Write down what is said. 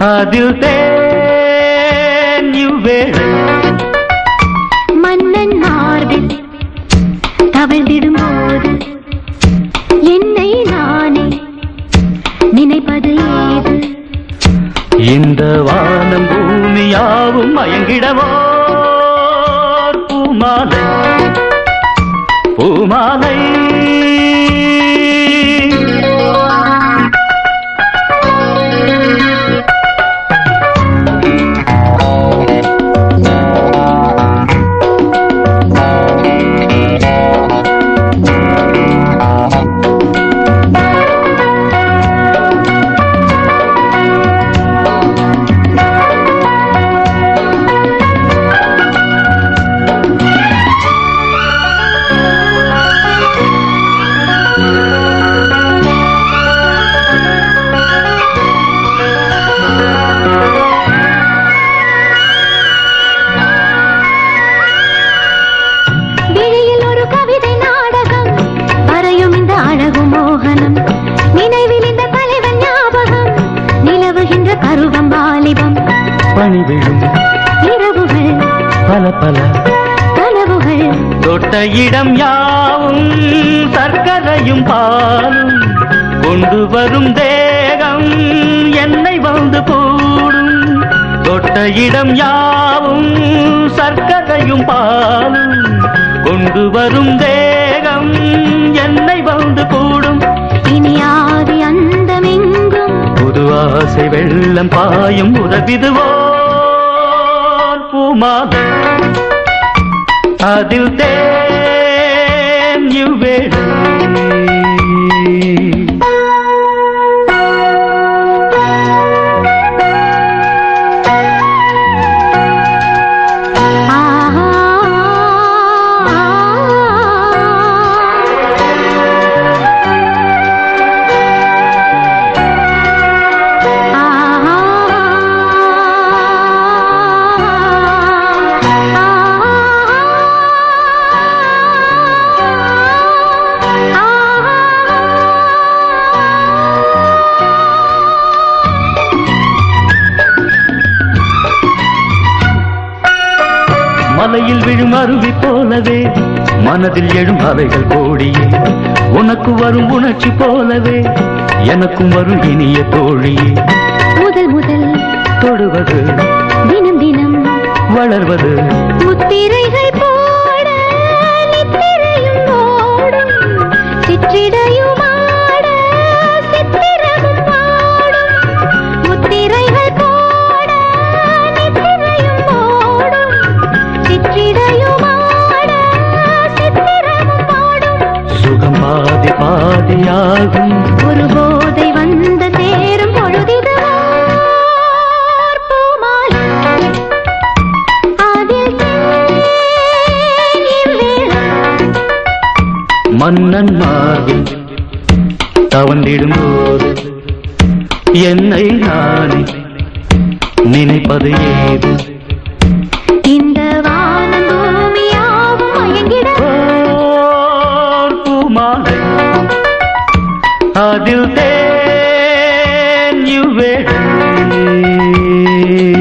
அதில் தேன் இவ்வேளை மன்னன் மார்பில் தவழ்ந்திடும்போது என்னை நானே நினைப்பது ஏது இந்த வானம் பூமியாவும் மயங்கிடவோ பூமாலை பூமாலை விழியில் ஒரு கவிதை நாடகம் வரையும் இந்த அழகு மோகனம் நினைவில் இந்த தலைவன் ஞாபகம் நிலவுகின்ற பருவம் வாலிபம் பணி விழும் இரவுகள் பல பல கனவுகள் தொட்ட இடம் யாவும் சர்க்கரையும் பாலும் கொண்டு வரும் தேகம் என்னை வந்து கூடும் தொட்ட இடம் யாவும் சர்க்கரையும் பாலும் கொண்டு வரும் தேகம் என்னை வந்து கூடும் இனி ஆதி அந்தமெங்கும் புது ஆசை வெள்ளம் பாயும் உதவிதுவோ பூமாலை அதில் தேன் இவ்வேளை ஆஹா மலையில் விழும் அருவி போலவே மனதில் எழும் அலைகள் கோடியே உனக்கு வரும் உணர்ச்சி போலவே எனக்கும் வரும் இனிய தோழியே முதல் முதல் தொடுவது தினம் தினம் வளர்வது முத்திரைகள் போட நித்திரையும் ஓடும் சிற்றிடையும் ஆட சித்திரமும் பாடும் முத்திரைகள் போட நித்திரையும் ஓடும் சிற்றிடையும் ஆட சித்திரமும் பாடும் சுகம் பாதி பாதியாகும் ஒரு போதை வந்த சேரும் பொழுதிது ஓர் பூமாலை. அதில் தேன் இவ்வேளை. மன்னன் மார்பில் தவந்திடும் போது என்னை நானே நினைப்பது ஏது இந்த வானம் பூமியாவும் மயங்கிட ஓர் பூமாலை அதில் தேன் இவ்வேளை